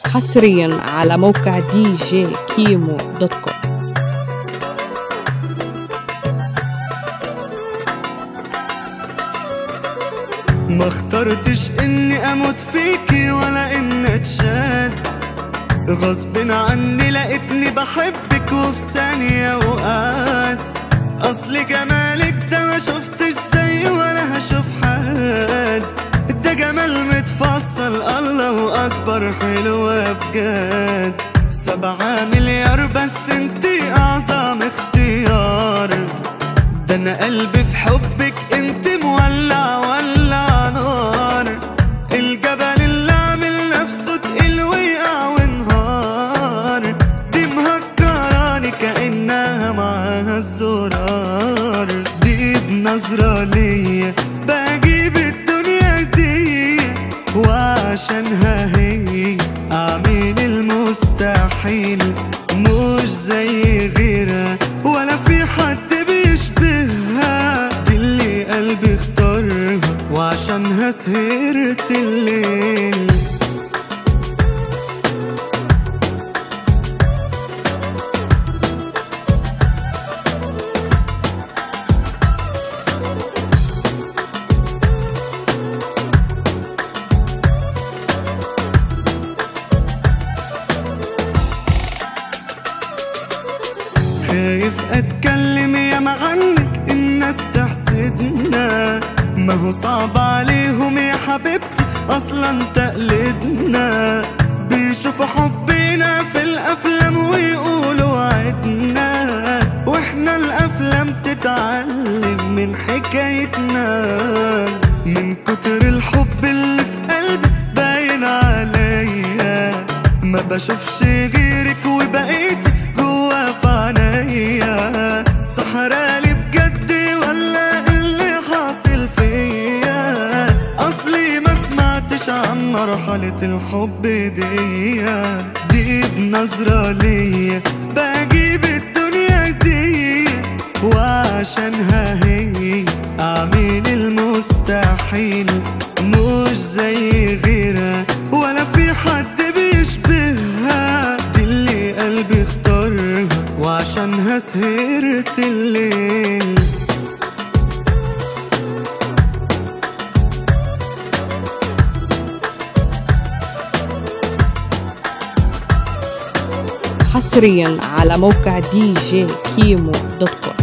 حصريا على موقع دي جي كيمو دوت كوم ما اخترتش اني اموت فيكي ولا ان اتشاد غصب عني لقيتني بحبك وفي ثانية وقعت اصل جمالك ده ما شفتش زيه ولا هشوف حد ده جمال متفصل الله اكبر حلوة بجد سبعة مليار بس انتي اعظم اختيار ده انا قلبي في حبك انت مولع ولع نار الجبل اللي عامل نفسه تقيل ويقع وانهار دي مهكراني كأنها معاها الزرار دي بنظرة ليا بجيب الدنيا دي وعشانها هي أعمل المستحيل مش زي غيرها ولا في حد بيشبهها دي اللي قلبي اختارها وعشانها سهرت الليل خايف اتكلم يا عنك الناس تحسدنا ما هو صعب عليهم يا حبيبتي اصلا تقلدنا بيشوفوا حبنا في الافلام ويقولوا عدنا واحنا الافلام تتعلم من حكايتنا من كتر الحب اللي في قلبي باين عليا ما بشوفش غيرك وبقيتي جوا في عينيا سحرالي بجد ولا اللي حاصل فيا اصلي ما سمعتش عن مرحلة الحب دي دي بنظرة ليا بجيب الدنيا دي وعشانها هي اعمل المستحيل مش زي غيرها ولا في حد بيشبهها دي اللي قلبي اختارها وعشانها سهرت الليل حصريا على موقع دي جي كيمو دوت كوم